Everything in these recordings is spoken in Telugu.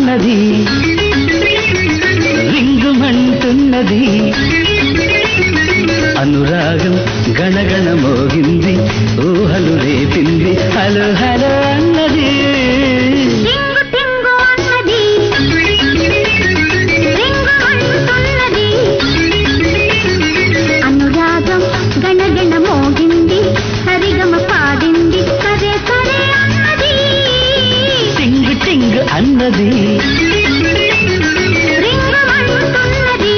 అన్నది రింగుమంటున్నది అనురాగం గణగణ మోగింది ఊహలు రేపింది హలో హలో అన్నది టింగు టింగు అన్నది రింగు అంటున్నది అనురాగం గణగణ మోగింది సరిగమ పాడింది సరే సరే అన్నది టింగు టింగు అన్నది రింగు అంటున్నది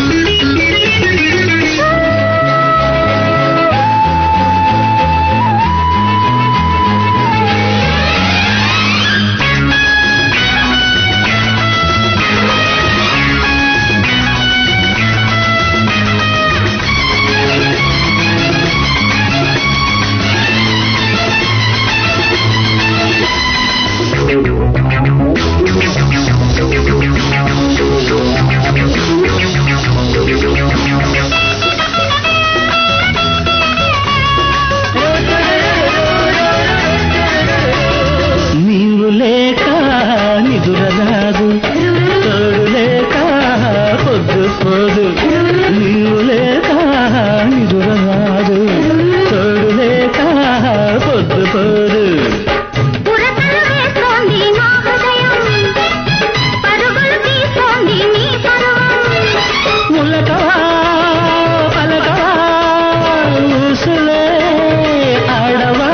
నీవు లేక నిదురరాదు తోడు లేక పొద్దు పోదు నీవు లేక నిదురరాదు తోడు లేక పొద్దు పోదు పురతలు వేస్తోంది మా హృదయం పరుగులు తీస్తోంది నీ పరువం ములకవా పలకవా ఊసులే ఆడవా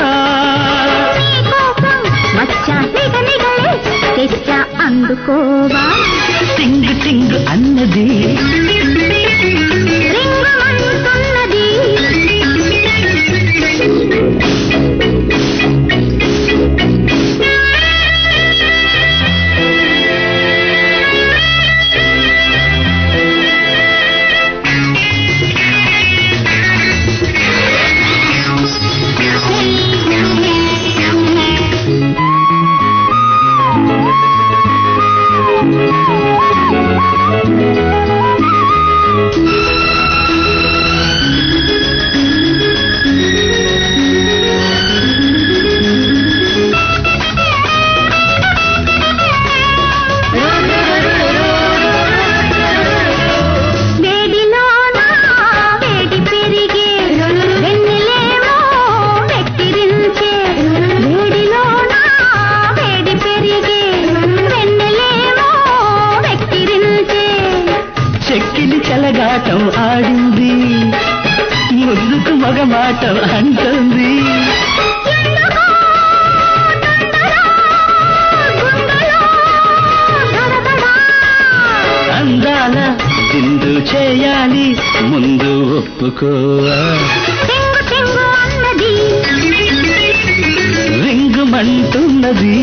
కోసం వచ్చా నిగ నిగలే తెచ్చా అందుకోవా టింగు టింగు అన్నది రింగమంటున్నది వేడిలోన వేడి పెరిగే వెన్నెలేమో వెక్కిరించే వేడిలోన వేడి పెరిగే వెన్నెలేమో వెక్కిరించే చెక్కిలి చెలగాటం ఆడింది ముద్దుకు మగమాటం అంటుంది ఎందుకో తొందర గుండెలో దడదడా అందాల సింధు చేయాలి ముందు ఒప్పుకోవా టింగు టింగు అన్నది రింగుమంటున్నది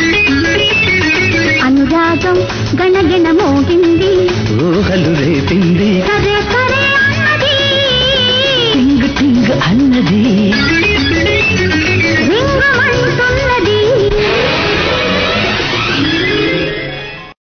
అనురాగం గణగణ మోగింది ఊహలు రేపింది సరే సరే అన్నది టింగు టింగు అన్నది రింగమంటున్నది